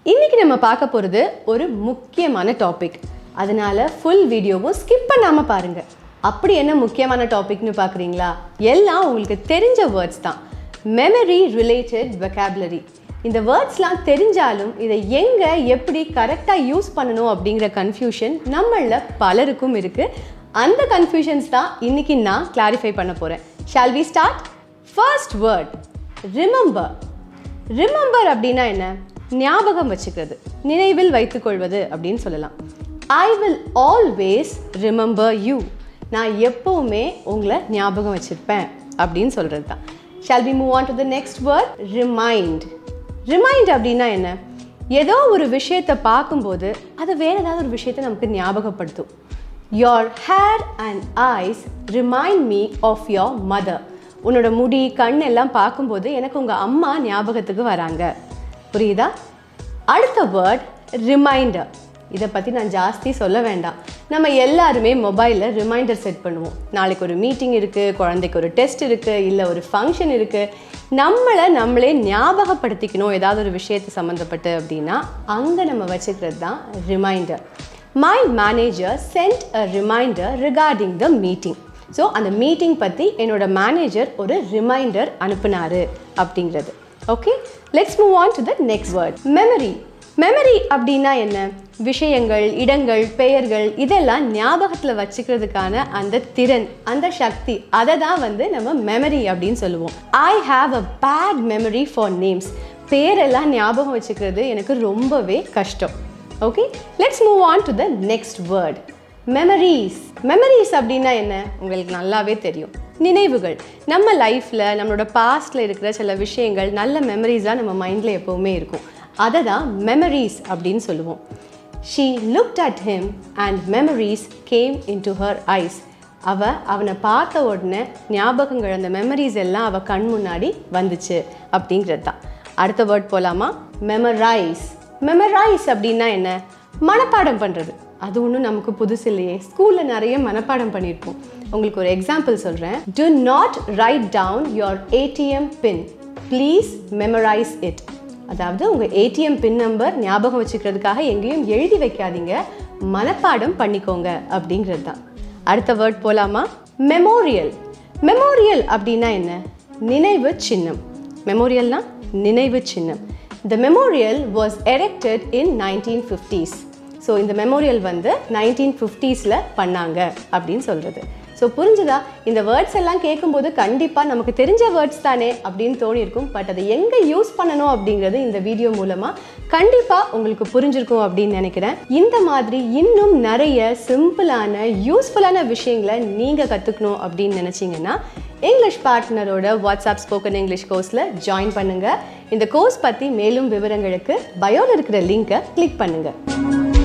இன்னைக்கு நம்ம பார்க்க போகிறது ஒரு முக்கியமான டாபிக் அதனால ஃபுல் வீடியோவும் ஸ்கிப் பண்ணாமல் பாருங்க அப்படி என்ன முக்கியமான டாபிக்னு பார்க்குறீங்களா எல்லாம் உங்களுக்கு தெரிஞ்ச வேர்ட்ஸ் தான் மெமரி ரிலேட்டட் வெக்காபுலரி இந்த வேர்ட்ஸ்லாம் தெரிஞ்சாலும் இதை எங்கே எப்படி கரெக்டாக யூஸ் பண்ணணும் அப்படிங்கிற கன்ஃபியூஷன் நம்மளில் பலருக்கும் இருக்குது அந்த கன்ஃபியூஷன்ஸ் தான் இன்னைக்கு நான் கிளாரிஃபை பண்ண போகிறேன் shall we start first word remember remember அப்படின்னா என்ன ஞாபகம் வச்சுக்கிறது நினைவில் வைத்துக்கொள்வது அப்படின்னு சொல்லலாம் I will always remember you நான் எப்பவுமே உங்களை ஞாபகம் வச்சிருப்பேன் அப்படின்னு சொல்கிறது தான் shall be move on to the next word remind remind அப்படின்னா என்ன ஏதோ ஒரு விஷயத்தை பார்க்கும்போது அது வேற ஏதாவது ஒரு விஷயத்தை நமக்கு ஞாபகப்படுத்தும் your hair and eyes remind me of your mother உன்னோட முடி கண் எல்லாம் பார்க்கும்போது எனக்கு உங்கள் அம்மா ஞாபகத்துக்கு வராங்க புரியுதா அடுத்த வேர்ட் ரிமைண்டர் இதை பற்றி நான் ஜாஸ்தி சொல்ல வேண்டாம் நம்ம எல்லாருமே மொபைலில் ரிமைண்டர் செட் பண்ணுவோம் நாளைக்கு ஒரு மீட்டிங் இருக்குது குழந்தைக்கு ஒரு டெஸ்ட் இருக்குது இல்லை ஒரு ஃபங்க்ஷன் இருக்குது நம்மளை நம்மளே ஞாபகப்படுத்திக்கணும் ஏதாவது ஒரு விஷயத்தை சம்மந்தப்பட்டு அப்படின்னா அங்கே நம்ம வச்சுக்கிறது தான் reminder my manager sent a reminder regarding the meeting so அந்த மீட்டிங் பற்றி என்னோட மேனேஜர் ஒரு ரிமைண்டர் அனுப்புனாரு அப்படிங்கிறது okay let's move on to the next word memory memory அப்படின்னா என்ன விஷயங்கள் இடங்கள் பெயர்கள் இதெல்லாம் ஞாபகத்தில் வச்சுக்கிறதுக்கான அந்த திறன் அந்த சக்தி அதை தான் வந்து நம்ம மெமரி அப்படின்னு சொல்லுவோம் I have a bad memory for names பேரெல்லாம் ஞாபகம் வச்சுக்கிறது எனக்கு ரொம்பவே கஷ்டம் okay let's move on to the next word memories memories அப்படின்னா என்ன உங்களுக்கு நல்லாவே தெரியும் நினைவுகள் நம்ம லைஃப்பில் நம்மளோட பாஸ்டில் இருக்கிற சில விஷயங்கள் நல்ல மெமரிஸாக நம்ம மைண்டில் எப்போவுமே இருக்கும் அதை தான் மெமரிஸ் அப்படின்னு சொல்லுவோம் she looked at him and memories came into her eyes அவ அவனை பார்த்த உடனே ஞாபகங்கள் அந்த மெமரிஸ் எல்லாம் அவள் கண் முன்னாடி வந்துச்சு அப்படிங்கிறது தான் அடுத்த வேர்ட் போகலாமா மெமரைஸ் மெமரைஸ் அப்படின்னா என்ன மனப்பாடம் பண்ணுறது அது ஒன்றும் நமக்கு புதுசு இல்லையே ஸ்கூலில் நிறைய மனப்பாடம் பண்ணியிருப்போம் உங்களுக்கு ஒரு எக்ஸாம்பிள் சொல்கிறேன் do not write down your ATM PIN please memorise it அதாவது உங்கள் ஏடிஎம் பின் நம்பர் ஞாபகம் வச்சுக்கிறதுக்காக எங்கேயும் எழுதி வைக்காதீங்க மனப்பாடம் பண்ணிக்கோங்க அப்படிங்கிறது தான் அடுத்த வேர்ட் போகலாமா மெமோரியல் மெமோரியல் அப்படின்னா என்ன நினைவு சின்னம் மெமோரியல்னா நினைவு சின்னம் the memorial was erected in nineteen fifties so இந்த மெமோரியல் வந்து நைன்டீன் ஃபிஃப்டிஸில் பண்ணாங்க அப்படின்னு சொல்கிறது ஸோ புரிஞ்சுதா இந்த வேர்ட்ஸ் எல்லாம் கேட்கும்போது கண்டிப்பாக நமக்கு தெரிஞ்ச வேர்ட்ஸ் தானே அப்படின்னு தோணியிருக்கும் பட் அதை எங்கே யூஸ் பண்ணணும் அப்படிங்கிறது இந்த வீடியோ மூலமாக கண்டிப்பாக உங்களுக்கு புரிஞ்சிருக்கும் அப்படின்னு நினைக்கிறேன் இந்த மாதிரி இன்னும் நிறைய சிம்பிளான யூஸ்ஃபுல்லான விஷயங்களை நீங்கள் கற்றுக்கணும் அப்படின்னு நினச்சிங்கன்னா இங்கிலீஷ் பார்ட்னரோட வாட்ஸ்அப் ஸ்போக்கன் இங்கிலீஷ் கோர்ஸில் ஜாயின் பண்ணுங்கள் இந்த கோர்ஸ் பற்றி மேலும் விவரங்களுக்கு பயோவில் இருக்கிற லிங்கை கிளிக் பண்ணுங்கள்